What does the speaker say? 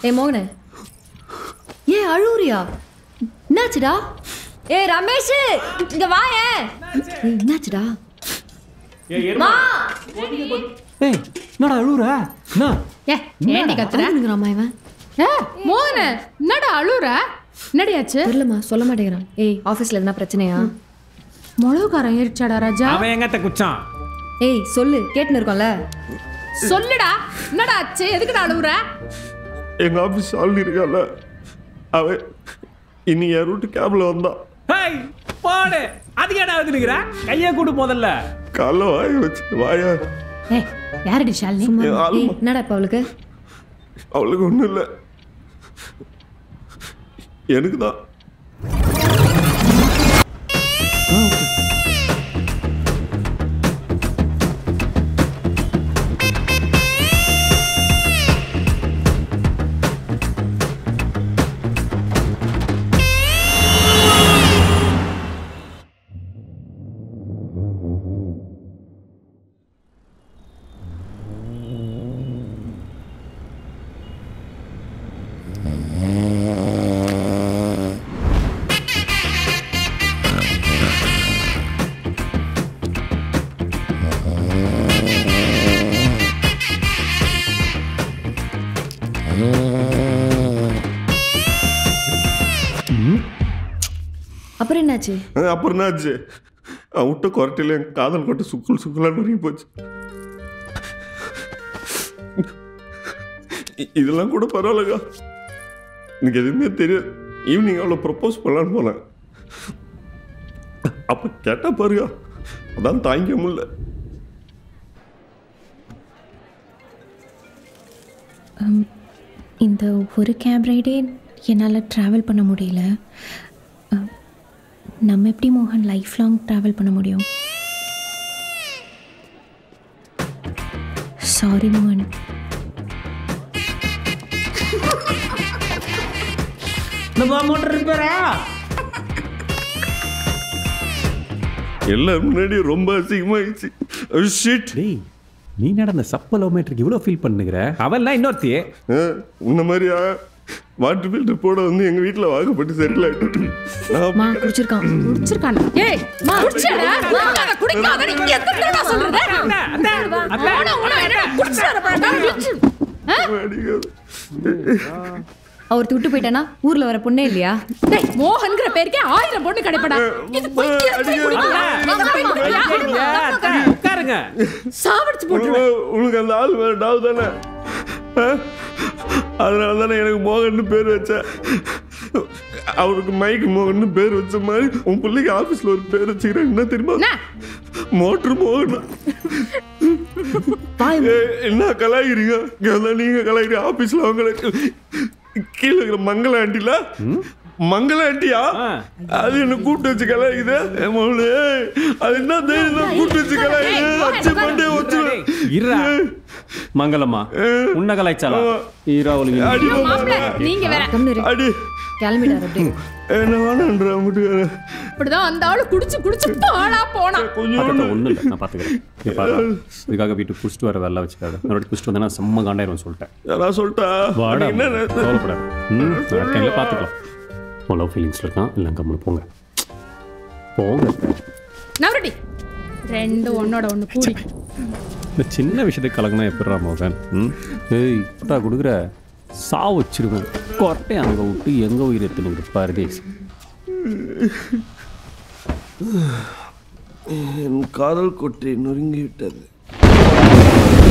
ஏய் மோகனு ஏன் அழுவுறியா என்னாச்சுடா ஏய் ரமேஷ் இங்க வாயேன் ஏய் என்னாச்சுடா மா ஏய் என்னடா அழுவுற என்ன ஏ ஏண்டி கத்துற அழுகுறாமா இவன் ஏ மோகன என்னடா அழுற என்னடியாச்சு தெரியலம்மா சொல்ல மாட்டேங்கிறான் ஏய் ஆபீஸ்ல எதனா பிரச்சனையா முழவுக்காரன் ஏறிச்சாடா ராஜா அவன் எங்கத்த குச்சான் ஏய் சொல்லு கேட்டுன்னு இருக்கோம்ல சொல்லுடா என்னடா ஆச்சு எதுக்குடா அழுவுற எங்க ஆபீஸ் ஆள் இருக்கால அவன் இன்னைக்கு என் ரூட்டு கேப்ல வந்தான் ஹேய் போடு அது ஏடா வந்துருக்கிற கையை கூடு முதல்ல காலைல வாய வச்சு வாயா ஏ யாரடி ஷாலினி சும்மா ஏய், ஆளுமா. ஏய் என்னடா இப்ப அவளுக்கு அவளுக்கு ஒன்றும் இல்லை எனக்கு தான் அப்புறம் என்னாச்சு அஹ் அப்புறம் என்னாச்சு அவன் விட்ட குரட்டையில என் காதல் கொட்டை சுக்குள் சுக்குலான்னு நிறைய போச்சு இ- இதெல்லாம் கூட பரவாயில்லக்கா எனக்கு எதுவுமே தெரியாது ஈவினிங் அவளை ப்ரப்போஸ் பண்ணலான்னு போனேன் அப்போ கேட்டா பாருங்க அதான் தாங்கிக்க முடியல இந்த ஒரு கேப் ரைடே என்னால் ட்ராவல் பண்ண முடியல அஹ், நம்ம எப்படி மோகன் லைஃப் லாங் ட்ராவல் பண்ண முடியும் சாரி மோகன் நம்ம மோட்டர் ரிப்பேரா எல்லாரும் முன்னாடி ரொம்ப அசிங்கமாயிடுச்சு ஷிட் டேய் நீ நடந்த சப்ப லவ் மேட்ருக்கு இவ்வளோ ஃபீல் பண்ணுகிற அவன்லாம் இன்னொருத்தி உன்ன மாதிரியா வாட்டர் ஃபில்டர் போட வந்து எங்க வீட்டில் வாக்கப்பட்டு செட்டில் ஆயிட்டு நான் மா குடிச்சிருக்கான் குடிச்சிருக்கானா ஏய் குடிச்சாடா குடிக்காத குடிக்காத நீ எத்தனை சொல்றது போடா, உன என்னடா குடிச்சாடா பாடா அடிக்காது. அவர் விட்டு போயிட்டானா ஊர்ல வர பொண்ணே இல்லையா டேய் மோகன்ங்கிற பேருக்கே ஆயிரம் பொண்ணு கிடைப்படா இது பைத்தியம் அடிக்காது. உட்காருங்க சாவடிச்சு போட்டு உனக்கு- உனக்கு அந்த ஆள் வேற டாவ் தானே ஆ? அதனால தானே எனக்கு மோகன் பேர் வச்சேன் அவருக்கு மைக் மோகன் பேர் வச்ச மாதிரி உன் பிள்ளைக்கு ஆபீஸ்ல ஒரு பேர் வச்சுக்கிறேன் என்ன தெரியுமா என்ன? மோட்டர் மோகன் ஏய், என்ன கலாய்க்கிறீங்க இங்க வந்தா நீங்க கலாய்க்கிறீங்க ஆபீஸ்ல அவங்களுக்கு கீழே இருக்கிற மங்கள ஆண்டில மங்கள ஆண்டியா ஆ. அது என்ன கூப்பிட்டு வச்சு கலாய்க்குது என் மகளே, அது என்ன தைரியம் தான் கூப்பிட்டு வச்சு கலாய்க்குது அச்சு பண்ணே வச்சு இருடா மங்களம்மா உன்ன கலாய்ச்சாலா ஈரா ஒழுங்கு அடி மாப்பிள நீங்க வேற கம்னு இரு. அடி கிளம்பிட்டார் அப்படியே என்ன வேணான்ற வீட்டுக்கார இப்படிதான் அந்த ஆளு குடிச்சு குடிச்சு பாழா போனா கொஞ்சம் பக்கத்துல ஒன்றும் இல்லை நான் பார்த்துக்கிறேன் நீ பாரு இதுக்காக வீட்டுக்கு குடிச்சிட்டு வர வேலை வச்சுக்காத மறுபடியும் குடிச்சிட்டு வந்தேன்னா செம்ம காண்டாயிரும் சொல்லிட்டேன் யாரா சொல்லிட்டா வாடா என்ன கவலைப்படாது ம் டைமில் பார்த்துக்கலாம் உன் லவ் ஃபீலிங்ஸில் இருக்கான் இல்லை கம்முன்னு போங்க போங்க நவரடி ரெண்டு ஒன்னோட ஒண்ணு கூடி இந்த சின்ன விஷயத்துக்கு கலங்கினா எப்படிரா மோகன் ம் ஏய் புட்டா கொடுக்குற சா வச்சிருவேன் கொரட்டை அங்கே விட்டு எங்கே உயிர் எத்தணுங்க பரதேசி என் காதல் கொட்டை நொறுங்கி விட்டது